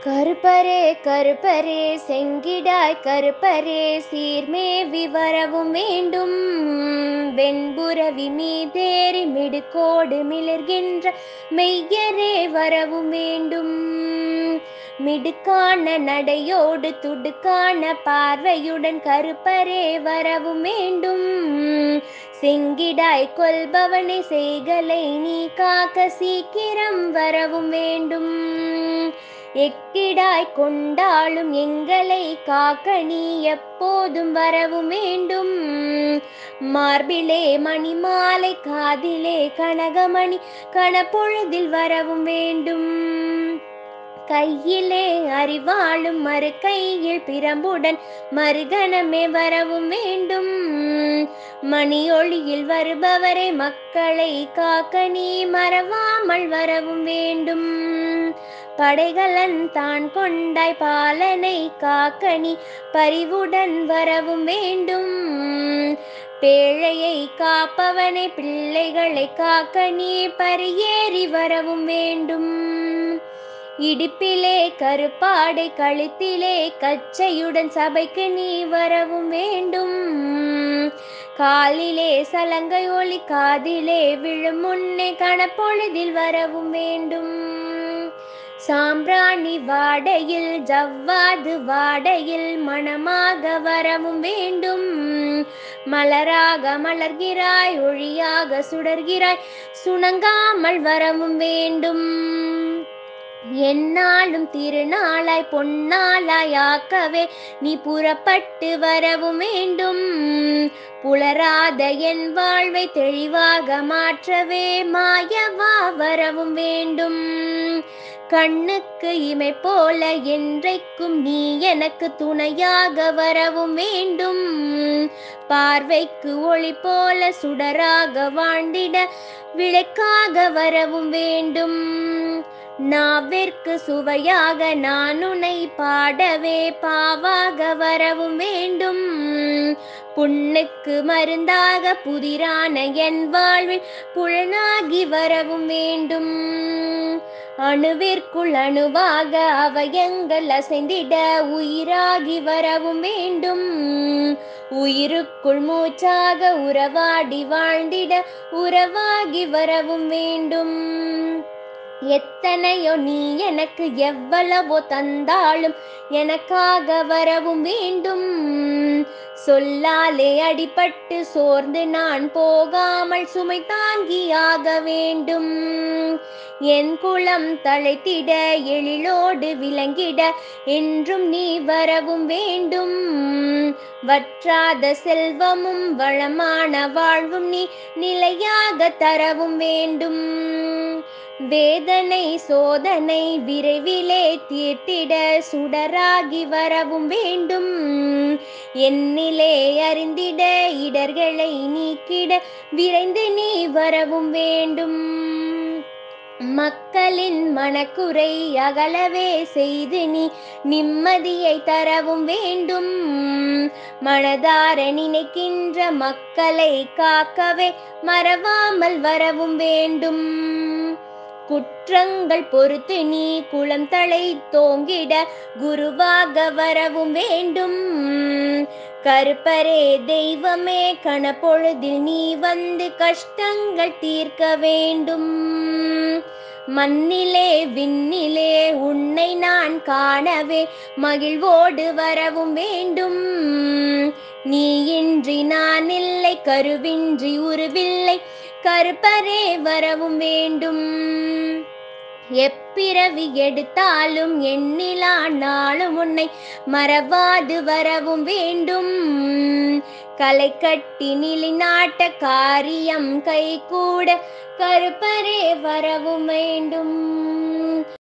கருப்பரே கருப்பரே செங்கிடாய் கருப்பரே சீர்மேவி வரவும் வேண்டும் வெண்புறவி மீதேறி மிடுக்கோடு மிளர்கின்ற மெய்யரே வரவும் வேண்டும் மிடுக்கான நடையோடு துடுக்கான பார்வையுடன் கருப்பரே வரவும் வேண்டும் செங்கிடாய் கொல்பவனை செய்கலை நீ காக்க சீக்கிரம் வரவும் வேண்டும் எக்கிடாய் கொண்டாலும் எங்களை காக்க நீ எப்போதும் வரவும் வேண்டும் மார்பிலே மணிமாலை காதிலே கனகமணி கணப்பொழுதில் வரவும் வேண்டும் கையிலே அறிவாளும் மறு கையில் பிரம்புடன் மறுகணமே வரவும் வேண்டும் மணியொளியில் வருபவரை மக்களை காக்க நீ மறவாமல் வரவும் வேண்டும் படைகளன் தான் கொண்டாய் பாலனை காக்க நீ பரிவுடன் வரவும் வேண்டும் பேழையை காப்பவனை பிள்ளைகளை காக்க நீ பரியேறி வரவும் வேண்டும் இடுப்பிலே கருப்பாடை கழுத்திலே கச்சையுடன் சபைக்கு நீ வரவும் வேண்டும் காலிலே சலங்கை ஒளி காதிலே விழும் முன்னே கணப்பொழுதில் வரவும் வேண்டும் சாம்பிராணி வாடையில் ஜவ்வாது வாடையில் மணமாக வரவும் வேண்டும் மலராக மலர்கிறாய் ஒளியாக சுடர்கிறாய் சுணங்காமல் வரவும் வேண்டும் என்னாலும் திருநாளாய் பொன்னாளாய் ஆக்கவே நீ புறப்பட்டு வரவும் வேண்டும் புலராத என் வாழ்வை தெளிவாக மாற்றவே மாயவா வரவும் வேண்டும் கண்ணுக்கு இமை போல என்றைக்கும் நீ எனக்கு துணையாக வரவும் வேண்டும் பார்வைக்கு ஒளி போல சுடராக வாழ்ந்திட விளக்காக வரவும் வேண்டும் நாவிற்கு சுவையாக நான் உன்னை பாடவே பாவாக வரவும் வேண்டும் புண்ணுக்கு மருந்தாக புதிரான என் வாழ்வில் புலனாகி வரவும் வேண்டும் அணுவிற்குள் அணுவாக அவயங்கள் அசைந்திட உயிராகி வரவும் வேண்டும் உயிருக்குள் மூச்சாக உறவாடி வாழ்ந்திட உறவாகி வரவும் வேண்டும் எத்தனையோ நீ எனக்கு எவ்வளவோ தந்தாலும் எனக்காக வரவும் வேண்டும் சொல்லாலே அடிபட்டு சோர்ந்து நான் போகாமல் சுமை தாங்கியாக வேண்டும் என் குளம் தழைத்திட எழிலோடு விளங்கிட என்றும் நீ வரவும் வேண்டும் வற்றாத செல்வமும் வளமான வாழ்வும் நீ நிலையாக தரவும் வேண்டும் வேதனை சோதனை விரைவிலே தீர்த்திட சுடராகி வரவும் வேண்டும் என்னிலே அறிந்திட இடர்களை நீக்கிட விரைந்து நீ வரவும் வேண்டும் மக்களின் மனக்குறை அகலவே செய்து நீ நிம்மதியை தரவும் வேண்டும் மனதார நினைக்கின்ற மக்களை காக்கவே மறவாமல் வரவும் வேண்டும் குற்றங்கள் பொறுத்து நீ குளம் தலை தோங்கிட குருவாக வரவும் வேண்டும் கருப்பரே தெய்வமே கணப்பொழுதில் நீ வந்து கஷ்டங்கள் தீர்க்க வேண்டும் மண்ணிலே விண்ணிலே உன்னை நான் காணவே மகிழ்வோடு வரவும் வேண்டும் நீ இன்றி நான் இல்லை கருவின்றி உருவில்லை கருப்பரே வரவும் வேண்டும் எப்பிறவி எடுத்தாலும் எண்ணிலா நாளும் உன்னை மறவாது வரவும் வேண்டும் கலை கட்டி நிலைநாட்ட காரியம் கை கூட கருப்பரே வரவும் வேண்டும்